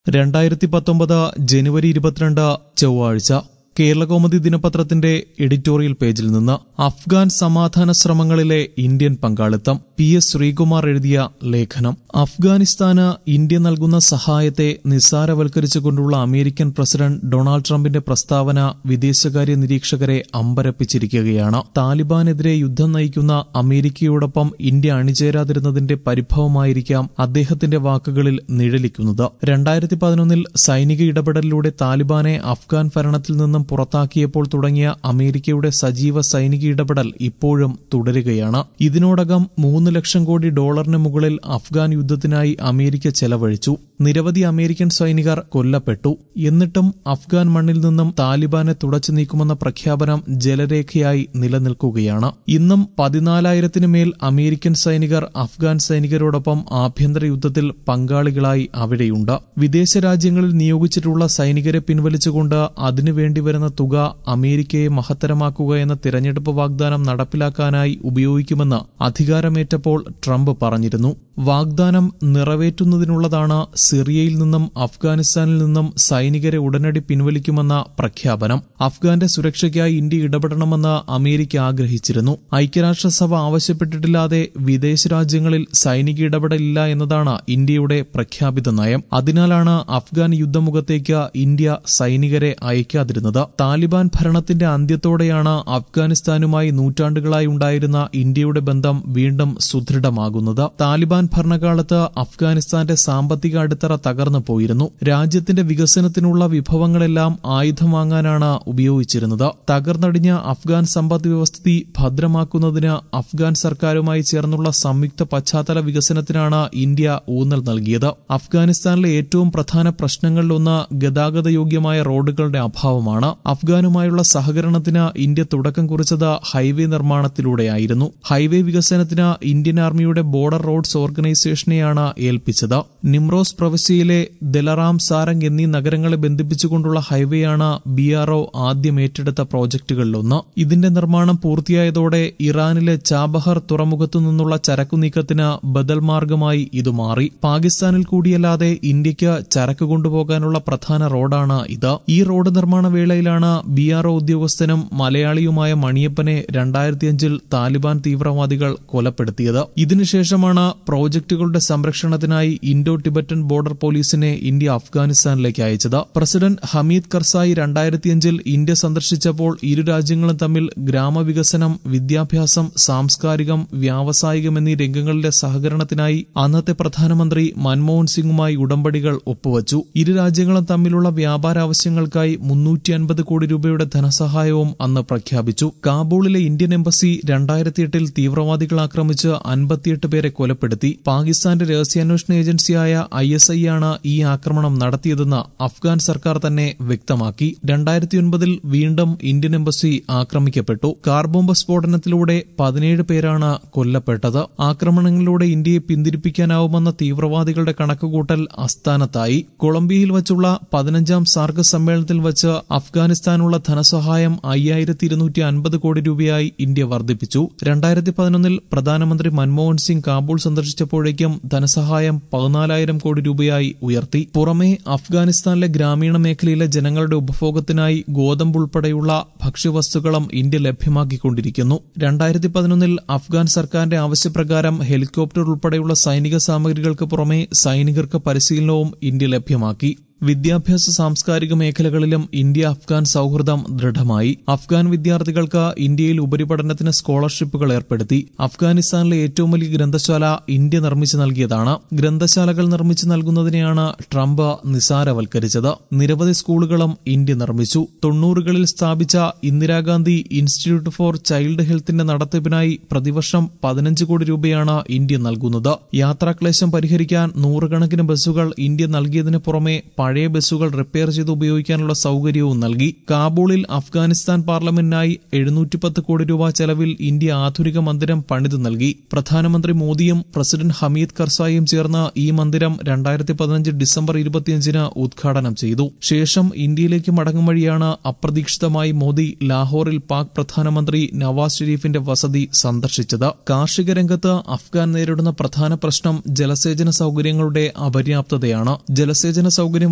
രണ്ടായിരത്തി പത്തൊമ്പത് ജനുവരി ഇരുപത്തിരണ്ട് ചൊവ്വാഴ്ച കേരളകൗമുദി ദിനപത്രത്തിന്റെ എഡിറ്റോറിയൽ പേജിൽ നിന്ന് അഫ്ഗാൻ സമാധാന ശ്രമങ്ങളിലെ ഇന്ത്യൻ പങ്കാളിത്തം പി എസ് ശ്രീകുമാർ എഴുതിയ ലേഖനം അഫ്ഗാനിസ്ഥാന് ഇന്ത്യ നൽകുന്ന സഹായത്തെ നിസ്സാരവൽക്കരിച്ചുകൊണ്ടുള്ള അമേരിക്കൻ പ്രസിഡന്റ് ഡൊണാൾഡ് ട്രംപിന്റെ പ്രസ്താവന വിദേശകാര്യ നിരീക്ഷകരെ അമ്പരപ്പിച്ചിരിക്കുകയാണ് താലിബാനെതിരെ യുദ്ധം നയിക്കുന്ന അമേരിക്കയോടൊപ്പം ഇന്ത്യ അണിചേരാതിരുന്നതിന്റെ പരിഭവമായിരിക്കാം അദ്ദേഹത്തിന്റെ വാക്കുകളിൽ നിഴലിക്കുന്നത് രണ്ടായിരത്തി പതിനൊന്നിൽ സൈനിക ഇടപെടലിലൂടെ താലിബാനെ അഫ്ഗാൻ ഭരണത്തിൽ നിന്നും പുറത്താക്കിയപ്പോൾ തുടങ്ങിയ അമേരിക്കയുടെ സജീവ സൈനിക ഇടപെടൽ ഇപ്പോഴും തുടരുകയാണ് ഇതിനോടകം മൂന്ന് ലക്ഷം കോടി ഡോളറിന് മുകളിൽ അഫ്ഗാൻ യുദ്ധത്തിനായി അമേരിക്ക ചെലവഴിച്ചു നിരവധി അമേരിക്കൻ സൈനികർ കൊല്ലപ്പെട്ടു എന്നിട്ടും അഫ്ഗാൻ മണ്ണിൽ നിന്നും താലിബാനെ തുടച്ചു നീക്കുമെന്ന പ്രഖ്യാപനം ജലരേഖയായി നിലനിൽക്കുകയാണ് ഇന്നും പതിനാലായിരത്തിന് മേൽ അമേരിക്കൻ സൈനികർ അഫ്ഗാൻ സൈനികരോടൊപ്പം ആഭ്യന്തര യുദ്ധത്തിൽ പങ്കാളികളായി അവിടെയുണ്ട് വിദേശ രാജ്യങ്ങളിൽ നിയോഗിച്ചിട്ടുള്ള സൈനികരെ പിൻവലിച്ചുകൊണ്ട് അതിനുവേണ്ടി വരുന്ന തുക അമേരിക്കയെ മഹത്തരമാക്കുക എന്ന തിരഞ്ഞെടുപ്പ് വാഗ്ദാനം നടപ്പിലാക്കാനായി ഉപയോഗിക്കുമെന്ന് അധികാരമേറ്റപ്പോൾ ട്രംപ് പറഞ്ഞിരുന്നു വാഗ്ദാനം നിറവേറ്റുന്നതിനുള്ളതാണ് സിറിയയിൽ നിന്നും അഫ്ഗാനിസ്ഥാനിൽ നിന്നും സൈനികരെ ഉടനടി പിൻവലിക്കുമെന്ന പ്രഖ്യാപനം അഫ്ഗാന്റെ സുരക്ഷയ്ക്കായി ഇന്ത്യ ഇടപെടണമെന്ന് അമേരിക്ക ആഗ്രഹിച്ചിരുന്നു ഐക്യരാഷ്ട്രസഭ ആവശ്യപ്പെട്ടിട്ടില്ലാതെ വിദേശ രാജ്യങ്ങളിൽ സൈനിക ഇടപെടലില്ല എന്നതാണ് ഇന്ത്യയുടെ പ്രഖ്യാപിത നയം അതിനാലാണ് അഫ്ഗാൻ യുദ്ധമുഖത്തേക്ക് ഇന്ത്യ സൈനികരെ അയക്കാതിരുന്നത് താലിബാൻ ഭരണത്തിന്റെ അന്ത്യത്തോടെയാണ് അഫ്ഗാനിസ്ഥാനുമായി നൂറ്റാണ്ടുകളായി ഉണ്ടായിരുന്ന ഇന്ത്യയുടെ ബന്ധം വീണ്ടും സുദൃഢമാകുന്നത് താലിബാൻ ഭരണകാലത്ത് അഫ്ഗാനിസ്ഥാന്റെ സാമ്പത്തിക അടിത്തറ തകർന്നു പോയിരുന്നു രാജ്യത്തിന്റെ വികസനത്തിനുള്ള വിഭവങ്ങളെല്ലാം ആയുധം വാങ്ങാനാണ് ഉപയോഗിച്ചിരുന്നത് തകർന്നടിഞ്ഞ അഫ്ഗാൻ സമ്പദ് വ്യവസ്ഥിതി ഭദ്രമാക്കുന്നതിന് അഫ്ഗാൻ സർക്കാരുമായി ചേർന്നുള്ള സംയുക്ത പശ്ചാത്തല വികസനത്തിനാണ് ഇന്ത്യ ഊന്നൽ നൽകിയത് അഫ്ഗാനിസ്ഥാനിലെ ഏറ്റവും പ്രധാന പ്രശ്നങ്ങളിലൊന്ന് ഗതാഗതയോഗ്യമായ റോഡുകളുടെ അഭാവമാണ് അഫ്ഗാനുമായുള്ള സഹകരണത്തിന് ഇന്ത്യ തുടക്കം കുറിച്ചത് ഹൈവേ നിർമ്മാണത്തിലൂടെയായിരുന്നു ഹൈവേ വികസനത്തിന് ഇന്ത്യൻ ആർമിയുടെ ബോർഡർ റോഡ്സ് ഓർഗനൈസേഷനെയാണ് ഏൽപ്പിച്ചത് നിമ്രോസ് പ്രവിശ്യയിലെ ദലറാം സാരംഗ് എന്നീ നഗരങ്ങളെ ബന്ധിപ്പിച്ചുകൊണ്ടുള്ള ഹൈവേയാണ് ബി ആർ ഒ ആദ്യം ഏറ്റെടുത്ത പ്രോജക്ടുകളിലൊന്ന് ഇതിന്റെ നിർമ്മാണം പൂർത്തിയായതോടെ ഇറാനിലെ ചാബഹർ തുറമുഖത്തു നിന്നുള്ള ചരക്കു നീക്കത്തിന് ബദൽ മാർഗമായി ഇത് മാറി പാകിസ്ഥാനിൽ കൂടിയല്ലാതെ ഇന്ത്യക്ക് ചരക്ക് കൊണ്ടുപോകാനുള്ള പ്രധാന റോഡാണ് ഇത് ഈ റോഡ് നിർമ്മാണ വേളയിലാണ് ബി ആർ ഒ ഉദ്യോഗസ്ഥനും മലയാളിയുമായ മണിയപ്പനെ രണ്ടായിരത്തിയഞ്ചിൽ താലിബാൻ തീവ്രവാദികൾ കൊലപ്പെടുത്തിയത് ഇതിനുശേഷമാണ് പ്രോജക്ടുകളുടെ സംരക്ഷണത്തിനായി ഇൻഡോ ടിബറ്റൻ ബോർഡർ പോലീസിനെ ഇന്ത്യ അഫ്ഗാനിസ്ഥാനിലേക്ക് അയച്ചത് പ്രസിഡന്റ് ഹമീദ് കർസായി രണ്ടായിരത്തിയഞ്ചിൽ ഇന്ത്യ സന്ദർശിച്ചപ്പോൾ ഇരു രാജ്യങ്ങളും തമ്മിൽ ഗ്രാമവികസനം വിദ്യാഭ്യാസം സാംസ്കാരികം വ്യാവസായികം എന്നീ രംഗങ്ങളിലെ സഹകരണത്തിനായി അന്നത്തെ പ്രധാനമന്ത്രി മൻമോഹൻ സിംഗുമായി ഉടമ്പടികൾ ഒപ്പുവച്ചു ഇരു രാജ്യങ്ങളും തമ്മിലുള്ള വ്യാപാര ആവശ്യങ്ങൾക്കായി മുന്നൂറ്റി അൻപത് കോടി രൂപയുടെ ധനസഹായവും അന്ന് പ്രഖ്യാപിച്ചു കാബൂളിലെ ഇന്ത്യൻ എംബസി രണ്ടായിരത്തിയെട്ടിൽ തീവ്രവാദികൾ ആക്രമിച്ച് അൻപത്തിയെട്ട് പേരെ കൊലപ്പെടുത്തി പാകിസ്ഥാന്റെ രഹസ്യാന്വേഷണ ഏജൻസിയായ ഐ എസ് ഐ ആണ് ഈ ആക്രമണം നടത്തിയതെന്ന് അഫ്ഗാൻ സർക്കാർ തന്നെ വ്യക്തമാക്കി രണ്ടായിരത്തിയൊൻപതിൽ വീണ്ടും ഇന്ത്യൻ എംബസി ആക്രമിക്കപ്പെട്ടു കാർ ബോംബ് സ്ഫോടനത്തിലൂടെ പതിനേഴ് പേരാണ് കൊല്ലപ്പെട്ടത് ആക്രമണങ്ങളിലൂടെ ഇന്ത്യയെ പിന്തിരിപ്പിക്കാനാവുമെന്ന തീവ്രവാദികളുടെ കണക്കുകൂട്ടൽ അസ്ഥാനത്തായി കൊളംബിയയിൽ വച്ചുള്ള പതിനഞ്ചാം സാർക്ക് സമ്മേളനത്തിൽ വച്ച് അഫ്ഗാനിസ്ഥാനുള്ള ധനസഹായം അയ്യായിരത്തി ഇരുന്നൂറ്റി അൻപത് കോടി രൂപയായി ഇന്ത്യ വർദ്ധിപ്പിച്ചു രണ്ടായിരത്തി പതിനൊന്നിൽ പ്രധാനമന്ത്രി മൻമോഹൻ സിംഗ് കാബൂൾ സന്ദർശിച്ചപ്പോഴേക്കും ധനസഹായം പതിനാലായിരം കോടി രൂപയായി ഉയർത്തി പുറമെ അഫ്ഗാനിസ്ഥാനിലെ ഗ്രാമീണ മേഖലയിലെ ജനങ്ങളുടെ ഉപഭോഗത്തിനായി ഗോതമ്പ് ഉൾപ്പെടെയുള്ള ഭക്ഷ്യവസ്തുക്കളും ഇന്ത്യ ലഭ്യമാക്കിക്കൊണ്ടിരിക്കുന്നു രണ്ടായിരത്തി പതിനൊന്നിൽ അഫ്ഗാൻ സർക്കാരിന്റെ ആവശ്യപ്രകാരം ഹെലികോപ്റ്റർ ഉൾപ്പെടെയുള്ള സൈനിക സാമഗ്രികൾക്ക് പുറമെ സൈനികർക്ക് പരിശീലനവും ഇന്ത്യ ലഭ്യമാക്കി വിദ്യാഭ്യാസ സാംസ്കാരിക മേഖലകളിലും ഇന്ത്യ അഫ്ഗാൻ സൌഹൃദം ദൃഢമായി അഫ്ഗാൻ വിദ്യാർത്ഥികൾക്ക് ഇന്ത്യയിൽ ഉപരിപഠനത്തിന് സ്കോളർഷിപ്പുകൾ ഏർപ്പെടുത്തി അഫ്ഗാനിസ്ഥാനിലെ ഏറ്റവും വലിയ ഗ്രന്ഥശാല ഇന്ത്യ നിർമ്മിച്ചു നൽകിയതാണ് ഗ്രന്ഥശാലകൾ നിർമ്മിച്ചു നൽകുന്നതിനെയാണ് ട്രംപ് നിസാരവൽക്കരിച്ചത് നിരവധി സ്കൂളുകളും ഇന്ത്യ നിർമ്മിച്ചു തൊണ്ണൂറുകളിൽ സ്ഥാപിച്ച ഇന്ദിരാഗാന്ധി ഇൻസ്റ്റിറ്റ്യൂട്ട് ഫോർ ചൈൽഡ് ഹെൽത്തിന്റെ നടത്തിപ്പിനായി പ്രതിവർഷം പതിനഞ്ച് കോടി രൂപയാണ് ഇന്ത്യ നൽകുന്നത് യാത്രാക്ലേശം പരിഹരിക്കാൻ നൂറുകണക്കിന് ബസ്സുകൾ ഇന്ത്യ നൽകിയതിനു പുറമെ പഴയ ബസ്സുകൾ റിപ്പയർ ചെയ്ത് ഉപയോഗിക്കാനുള്ള സൌകര്യവും നൽകി കാബൂളിൽ അഫ്ഗാനിസ്ഥാൻ പാർലമെന്റിനായി എഴുന്നൂറ്റിപ്പത്ത് കോടി രൂപ ചെലവിൽ ഇന്ത്യ ആധുനിക മന്ദിരം പണിതു നൽകി പ്രധാനമന്ത്രി മോദിയും പ്രസിഡന്റ് ഹമീദ് കർസായിയും ചേർന്ന് ഈ മന്ദിരം രണ്ടായിരത്തി പതിനഞ്ച് ഡിസംബർ ഇരുപത്തിയഞ്ചിന് ഉദ്ഘാടനം ചെയ്തു ശേഷം ഇന്ത്യയിലേക്ക് മടങ്ങും വഴിയാണ് അപ്രതീക്ഷിതമായി മോദി ലാഹോറിൽ പാക് പ്രധാനമന്ത്രി നവാസ് ഷെരീഫിന്റെ വസതി സന്ദർശിച്ചത് കാർഷിക രംഗത്ത് അഫ്ഗാൻ നേരിടുന്ന പ്രധാന പ്രശ്നം ജലസേചന സൌകര്യങ്ങളുടെ അപര്യാപ്തതയാണ് ജലസേചന സൌകര്യം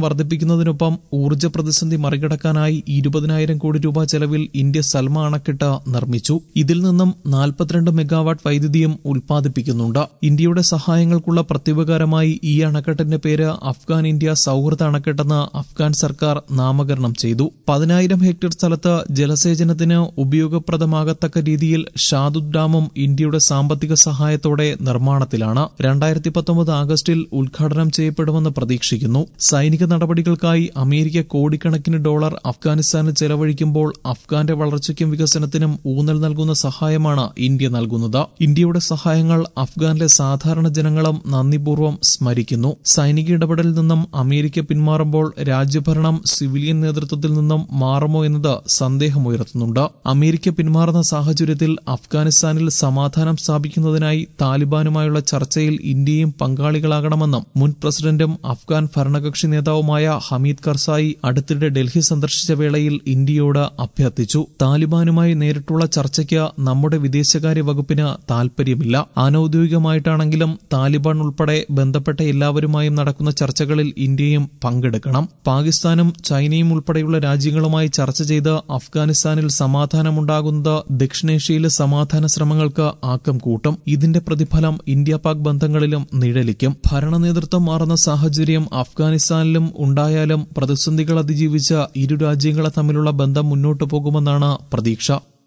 വർദ്ധിപ്പിക്കുന്നതിനൊപ്പം ഊർജ്ജ പ്രതിസന്ധി മറികടക്കാനായി ഇരുപതിനായിരം കോടി രൂപ ചെലവിൽ ഇന്ത്യ സൽമ അണക്കെട്ട് നിർമ്മിച്ചു ഇതിൽ നിന്നും നാൽപ്പത്തിരണ്ട് മെഗാവാട്ട് വൈദ്യുതിയും ഉൽപ്പാദിപ്പിക്കുന്നുണ്ട് ഇന്ത്യയുടെ സഹായങ്ങൾക്കുള്ള പ്രത്യുപകാരമായി ഈ അണക്കെട്ടിന്റെ പേര് അഫ്ഗാൻ ഇന്ത്യ സൌഹൃദ അണക്കെട്ടെന്ന് അഫ്ഗാൻ സർക്കാർ നാമകരണം ചെയ്തു പതിനായിരം ഹെക്ടർ സ്ഥലത്ത് ജലസേചനത്തിന് ഉപയോഗപ്രദമാകത്തക്ക രീതിയിൽ ഷാദുദ് ഡാമും ഇന്ത്യയുടെ സാമ്പത്തിക സഹായത്തോടെ നിർമ്മാണത്തിലാണ് രണ്ടായിരത്തി പത്തൊമ്പത് ആഗസ്റ്റിൽ ഉദ്ഘാടനം ചെയ്യപ്പെടുമെന്ന് പ്രതീക്ഷിക്കുന്നു സൈനിക നടപടികൾക്കായി അമേരിക്ക കോടിക്കണക്കിന് ഡോളർ അഫ്ഗാനിസ്ഥാനിൽ ചെലവഴിക്കുമ്പോൾ അഫ്ഗാന്റെ വളർച്ചയ്ക്കും വികസനത്തിനും ഊന്നൽ നൽകുന്ന സഹായമാണ് ഇന്ത്യ നൽകുന്നത് ഇന്ത്യയുടെ സഹായങ്ങൾ അഫ്ഗാനിലെ സാധാരണ ജനങ്ങളും നന്ദിപൂർവ്വം സ്മരിക്കുന്നു സൈനിക ഇടപെടലിൽ നിന്നും അമേരിക്ക പിന്മാറുമ്പോൾ രാജ്യഭരണം സിവിലിയൻ നേതൃത്വത്തിൽ നിന്നും മാറുമോ എന്നത് സന്ദേഹമുയർത്തുന്നുണ്ട് അമേരിക്ക പിന്മാറുന്ന സാഹചര്യത്തിൽ അഫ്ഗാനിസ്ഥാനിൽ സമാധാനം സ്ഥാപിക്കുന്നതിനായി താലിബാനുമായുള്ള ചർച്ചയിൽ ഇന്ത്യയും പങ്കാളികളാകണമെന്നും മുൻ പ്രസിഡന്റും അഫ്ഗാൻ ഭരണകക്ഷി നേതാവുമായ ഹമീദ് കർസായി അടുത്തിടെ ഡൽഹി സന്ദർശിച്ച വേളയിൽ ഇന്ത്യയോട് അഭ്യർത്ഥിച്ചു താലിബാനുമായി നേരിട്ടുള്ള ചർച്ചയ്ക്ക് നമ്മുടെ വിദേശകാര്യ വകുപ്പിന് താൽപര്യമില്ല അനൌദ്യോഗികമായിട്ടാണെങ്കിലും താലിബാൻ ഉൾപ്പെടെ ബന്ധപ്പെട്ട എല്ലാവരുമായും നടക്കുന്ന ചർച്ചകളിൽ ഇന്ത്യയും പങ്കെടുക്കണം പാകിസ്ഥാനും ചൈനയും ഉൾപ്പെടെയുള്ള രാജ്യങ്ങളുമായി ചർച്ച ചെയ്ത് അഫ്ഗാനിസ്ഥാനിൽ സമാധാനമുണ്ടാകുന്നത് ദക്ഷിണേഷ്യയിലെ സമാധാന ശ്രമങ്ങൾക്ക് ആക്കം കൂട്ടും ഇതിന്റെ പ്രതിഫലം ഇന്ത്യ പാക് ബന്ധങ്ങളിലും നിഴലിക്കും ഭരണ നേതൃത്വം മാറുന്ന സാഹചര്യം അഫ്ഗാനിസ്ഥാനിലും ഉണ്ടായാലും പ്രതിസന്ധികൾ അതിജീവിച്ച ഇരു രാജ്യങ്ങളെ തമ്മിലുള്ള ബന്ധം മുന്നോട്ടു പോകുമെന്നാണ് പ്രതീക്ഷ